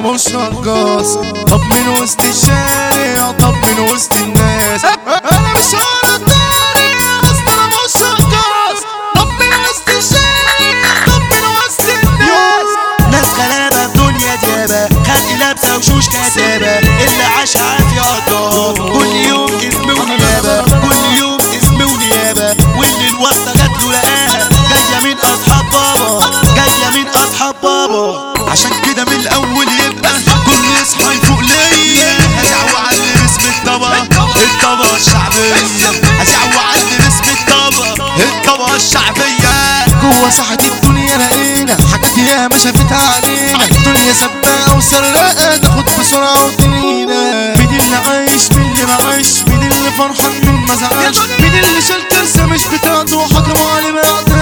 مش رقاص طب من وسط الشارع طب من وسط الناس انا مش هرد تاني اصل انا مش رقاص طب من وسط الشارع طب من وسط الناس ناس غلابة الدنيا ديابة خلق لابسة وشوش كتابة اللي عاش عافية قضاها كل يوم اسم ونيابة كل يوم اسم ونيابة واللي الواسطة جات له لقاها جاية من أصحاب بابا جاية من أصحاب بابا عشان كده من الاول يبقى كل يصحى يفوق ليا هزعوا على اسم الطبقة الطبقة الشعبية هزعوا على اسم الطبقة الطبقة الشعبية جوه ساحة الدنيا لقينا حاجات ياما شافتها علينا الدنيا سباقة وسراقة ناخد بسرعة وتنينا مين اللي عايش مين اللي ما عايش مين اللي فرحان مين ما زعلش مين اللي شال كارثة مش بتاعته وحكموا عليه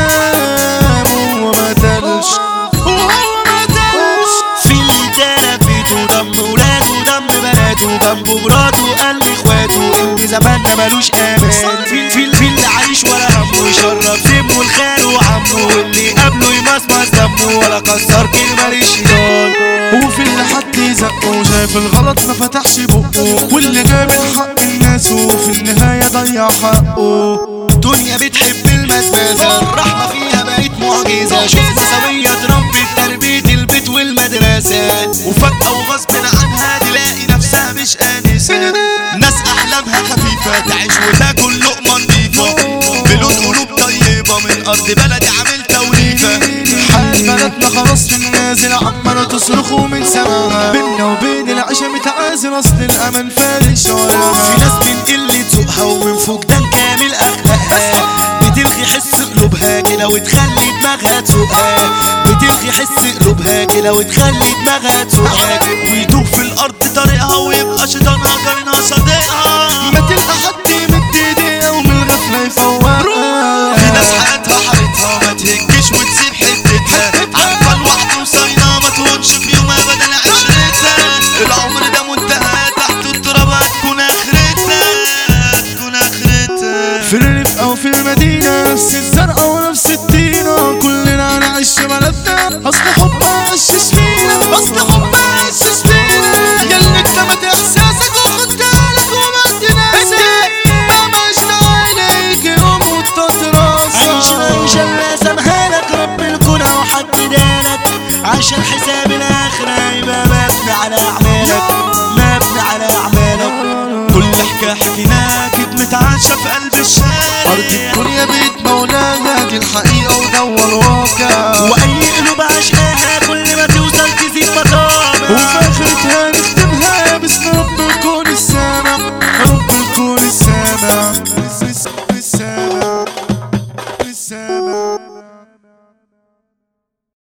بأقدامه وما تلش وهو ما تلش في اللي تانا بيته دم ولاده دم بناته جنبه مراته قلب اخواته ان زماننا ملوش امان في في في اللي عايش ولا همه يشرب سمه لخاله وعمه واللي قبله يمسمس دمه ولا كسر كلمه للشيطان وفي اللي حد زقه شايف الغلط ما فتحش بقه واللي جاب الحق الناس وفي النهاية ضيع حقه دنيا بتحب المزازة الرحمة فيها بقت معجزة شفنا سوية تربي تربية البيت والمدرسة وفجأة وغصب عنها تلاقي نفسها مش آنسة ناس أحلامها خفيفة تعيش وتاكل لقمة نضيفة بلون قلوب طيبة من أرض بلدي عامل توليفة حال بلدنا خلاص في النازل عمالة تصرخوا من سماها بينا وبين العيشة متعازل أصل الأمل فارق شوارعها في ناس من قلة ذوقها ومن فقدان كامل أخلاقها بتلغي حس قلوبها كده وتخلي دماغها تسوقها بتلغي حس قلوبها كده وتخلي دماغها تسوقها ويدوب في الأرض طريقها ويبقى شيطانها قرنها صديقها ما تلقى حد يمد ايديه ومن الغفلة يفوقها في ناس حياتها حارتها ما تهجش وتسيب حتتها عارفة الوحدة وصاينة ما تهونش في يوم أبدا عشرتها العمر ده منتهى تحت التراب هتكون آخرتها هتكون آخرتها في الريف او في المدينة نفس الزرقاء ونفس الطينة كلنا هنعيش في بلدنا اصل حبها عشش فينا اصل حبها عشش فينا ياللي اكتمت احساسك وخدت بالك وما تناسك ما عشت عليك يوم وطت عيش راسك العيشة اللي سامحالك رب الكون أو حد دالك عشان حساب الآخرة يبقى مبني على أعمالك مبني على أعمالك كل حكاية حكيناها أكيد متعاشة في قلب الشارع أرض الدنيا بيت مولانا دي الحقيقة